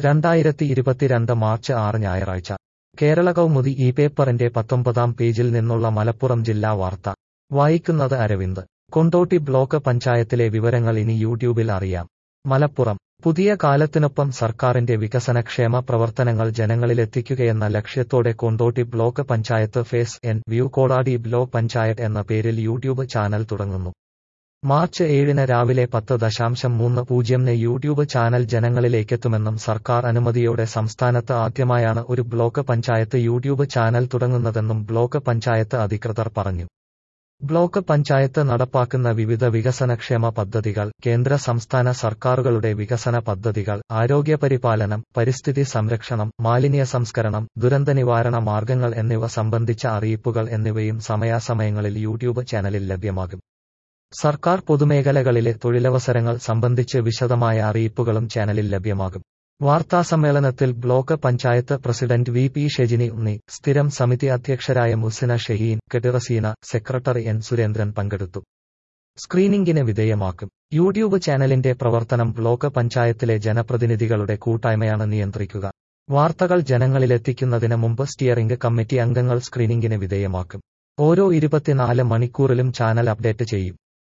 രണ്ടായിരത്തി ഇരുപത്തിരണ്ട് മാർച്ച് ആറ് ഞായറാഴ്ച കേരള കൗമുദി ഈ പേപ്പറിന്റെ പത്തൊമ്പതാം പേജിൽ നിന്നുള്ള മലപ്പുറം ജില്ലാ വാർത്ത വായിക്കുന്നത് അരവിന്ദ് കൊണ്ടോട്ടി ബ്ലോക്ക് പഞ്ചായത്തിലെ വിവരങ്ങൾ ഇനി യൂട്യൂബിൽ അറിയാം മലപ്പുറം പുതിയ കാലത്തിനൊപ്പം സർക്കാരിന്റെ വികസനക്ഷേമ പ്രവർത്തനങ്ങൾ ജനങ്ങളിലെത്തിക്കുകയെന്ന ലക്ഷ്യത്തോടെ Kondotty block panchayat face n view കോടാടി ബ്ലോക്ക് പഞ്ചായത്ത് എന്ന പേരിൽ യൂട്യൂബ് ചാനൽ തുടങ്ങുന്നു മാർച്ച് ഏഴിന് രാവിലെ പത്ത് ദശാംശം മൂന്ന് പൂജ്യംന് യൂട്യൂബ് ചാനൽ ജനങ്ങളിലേക്കെത്തുമെന്നും സർക്കാർ അനുമതിയോടെ സംസ്ഥാനത്ത് ആദ്യമായാണ് ഒരു ബ്ലോക്ക് പഞ്ചായത്ത് യൂട്യൂബ് ചാനൽ തുടങ്ങുന്നതെന്നും ബ്ലോക്ക് പഞ്ചായത്ത് അധികൃതർ പറഞ്ഞു ബ്ലോക്ക് പഞ്ചായത്ത് നടപ്പാക്കുന്ന വിവിധ വികസനക്ഷേമ പദ്ധതികൾ കേന്ദ്ര സംസ്ഥാന സർക്കാരുകളുടെ വികസന പദ്ധതികൾ ആരോഗ്യപരിപാലനം പരിസ്ഥിതി സംരക്ഷണം മാലിന്യ സംസ്കരണം ദുരന്ത നിവാരണ മാർഗങ്ങൾ എന്നിവ സംബന്ധിച്ച അറിയിപ്പുകൾ എന്നിവയും സമയാസമയങ്ങളിൽ യൂട്യൂബ് ചാനലിൽ ലഭ്യമാകും സർക്കാർ പൊതുമേഖലകളിലെ തൊഴിലവസരങ്ങൾ സംബന്ധിച്ച് വിശദമായ അറിയിപ്പുകളും ചാനലിൽ ലഭ്യമാകും വാർത്താസമ്മേളനത്തിൽ block panchayat president V P Shejini Unni സ്ഥിരം സമിതി അധ്യക്ഷരായ മുസിന ഷഹീൻ കെട്ടിറസീന സെക്രട്ടറി എൻ സുരേന്ദ്രൻ പങ്കെടുത്തു സ്ക്രീനിംഗിന് വിധേയമാക്കും യൂട്യൂബ് ചാനലിന്റെ പ്രവർത്തനം ബ്ലോക്ക് പഞ്ചായത്തിലെ ജനപ്രതിനിധികളുടെ കൂട്ടായ്മയാണ് നിയന്ത്രിക്കുക വാർത്തകൾ ജനങ്ങളിലെത്തിക്കുന്നതിന് മുമ്പ് സ്റ്റിയറിംഗ് കമ്മിറ്റി അംഗങ്ങൾ സ്ക്രീനിംഗിന് വിധേയമാക്കും ഓരോ ഇരുപത്തിനാല് മണിക്കൂറിലും ചാനൽ അപ്ഡേറ്റ് ചെയ്യും